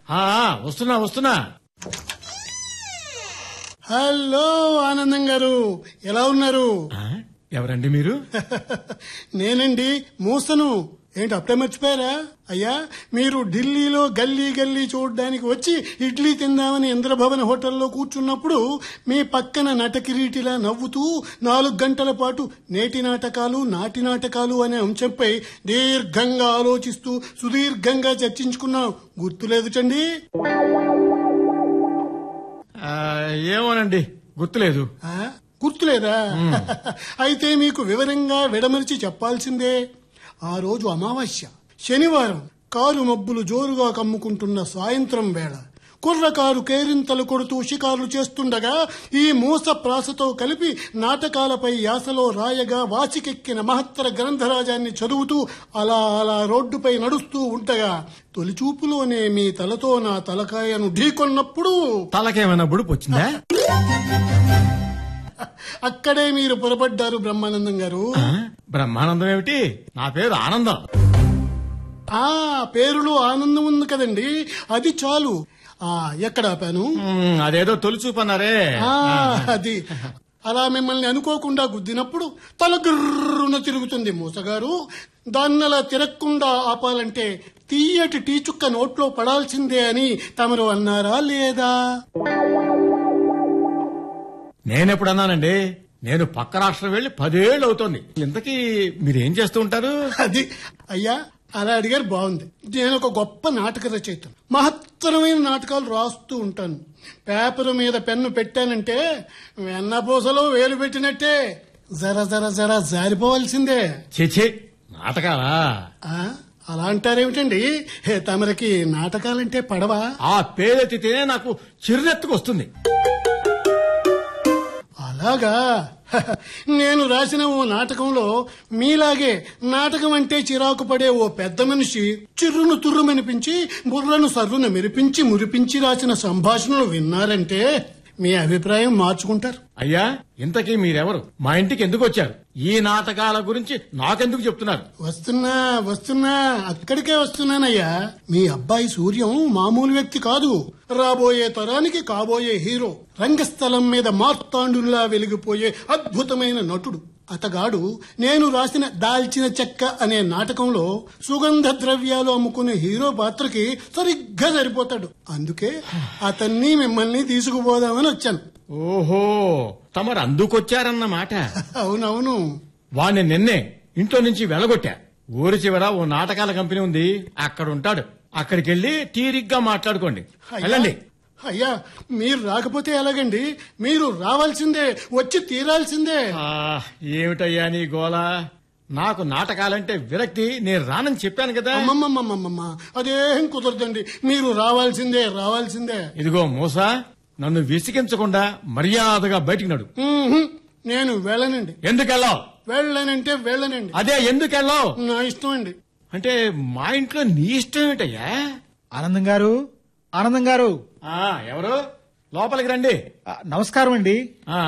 ఆ, వస్తున్నా వస్తున్నా హలో ఆనందం గారు ఎలా ఉన్నారు ఆ, ఎవరండి మీరు నేనండి మూసను ఏంటి అప్పుడే మర్చిపోయారా అయ్యా మీరు ఢిల్లీలో గల్లీ గల్లీ చూడడానికి వచ్చి ఇడ్లీ తిందామని ఇంద్రభవన్ హోటల్లో కూర్చున్నప్పుడు మీ పక్కన నటకిరీటిలా నవ్వుతూ నాలుగు గంటల పాటు నేటి నాటకాలు నాటి నాటకాలు అనే అంశంపై దీర్ఘంగా ఆలోచిస్తూ సుదీర్ఘంగా చర్చించుకున్నాం గుర్తులేదుటండి ఆ, ఏమోనండి గుర్తులేదు ఆ? గుర్తులేదా అయితే మీకు వివరంగా విడమరిచి చెప్పాల్సిందే ఆ రోజు అమావాస్య శనివారం కారు మబ్బులు జోరుగా కమ్ముకుంటున్న సాయంత్రం వేళ కుర్రకారు కేరింతలు కొడుతూ షికారులు చేస్తుండగా ఈ మూస ప్రాసతో కలిపి నాటకాలపై యాసలో రాయగా వాసికెక్కిన మహత్తర గ్రంథరాజాన్ని చదువుతూ అలా అలా రోడ్డుపై నడుస్తూ ఉండగా తొలిచూపులోనే మీ తలతో నా తలకాయను ఢీకొన్నప్పుడు తలకేమైనా బుడుపు వచ్చిందా అక్కడే మీరు పొరపడ్డారు బ్రహ్మానందం గారు ఆ, బ్రహ్మానందం ఏమిటి నా పేరు ఆనందం ఆ పేరులో ఆనందం ఉంది కదండి అది చాలు ఆ ఎక్కడ ఆపాను ఉమ్, అదేదో తొలిచూపన్నారే ఆ అది అలా మిమ్మల్ని అనుకోకుండా గుద్దినప్పుడు తల గుర్రున తిరుగుతుంది మూసగారు దాన్నలా తిరగకుండా ఆపాలంటే తీయటి టీ చుక్క నోట్లో పడాల్సిందే అని తమరు అన్నారా లేదా నేనెప్పుడు అన్నానండి నేను పక్క రాష్ట్రం వెళ్లి పదేళ్ళు అవుతోంది ఇంతకీ మీరేం చేస్తూ ఉంటారు అది అయ్యా అలా అడిగారు బాగుంది నేను ఒక గొప్ప నాటక రచయితను మహత్తరమైన నాటకాలు రాస్తూ ఉంటాను పేపర్ మీద పెన్ను పెట్టానంటే వెన్నపూసలో వేలు పెట్టినట్టే జర జర జర జారిపోవాల్సిందే చేచే నాటకాలా ఆ, అలా అంటారేమిటండి హే, తమరికి నాటకాలంటే పడవా ఆ పేరెత్తితేనే నాకు చిరునెత్తుకు వస్తుంది అలాగా హహ, నేను రాసిన ఓ నాటకంలో మీలాగే నాటకం అంటే చిరాకు పడే ఓ పెద్ద మనిషి చిర్రును తుర్రుమనిపించి బుర్రను సర్రును మెరిపించి మురిపించి రాసిన సంభాషణలు విన్నారంటే మీ అభిప్రాయం మార్చుకుంటారు అయ్యా ఇంతకీ మీరెవరు మా ఇంటికి ఎందుకు వచ్చారు ఈ నాటకాల గురించి నాకెందుకు చెప్తున్నారు వస్తున్నా వస్తున్నా అక్కడికే వస్తున్నానయ్యా మీ అబ్బాయి సూర్యం మామూలు వ్యక్తి కాదు రాబోయే తరానికి కాబోయే హీరో రంగస్థలం మీద మార్తాండులా వెలిగిపోయే అద్భుతమైన నటుడు అతగాడు నేను రాసిన దాల్చిన చెక్క అనే నాటకంలో సుగంధ ద్రవ్యాలు అమ్ముకునే హీరో పాత్రకి సరిగ్గా సరిపోతాడు అందుకే అతన్ని మిమ్మల్ని తీసుకుపోదామని వచ్చాను ఓహో తమరు అందుకొచ్చారన్నమాట అవునవును వాణ్ణి నిన్నే ఇంట్లో నుంచి వెళ్ళగొట్టా ఊరి చివర ఓ నాటకాల కంపెనీ ఉంది అక్కడ ఉంటాడు అక్కడికి వెళ్ళి తీరిగ్గా మాట్లాడుకోండి వెళ్ళండి అయ్యా మీరు రాకపోతే ఎలాగండి మీరు రావాల్సిందే వచ్చి తీరాల్సిందే ఆ, ఏమిటయ్యా నీ గోల నాకు నాటకాలంటే విరక్తి నేను రానని చెప్పాను కదా అమ్మమ్మమ్మమ్మమ్మ అదేం కుదరదండి మీరు రావాల్సిందే రావాల్సిందే ఇదిగో మూసా నన్ను విసిగించకుండా మర్యాదగా బయటికి నడు ఉహుం, నేను వెళ్ళనండి ఎందుకెళ్ళావు వెళ్ళనంటే వెళ్ళనండి అదే ఎందుకెళ్ళావు నా ఇష్టం అండి అంటే మా ఇంట్లో నీ ఇష్టం ఏమిటయ్యా ఆనందం గారు ఆనందం గారు ఆ, ఎవరు లోపలికి రండి ఆ, నమస్కారం అండి ఆ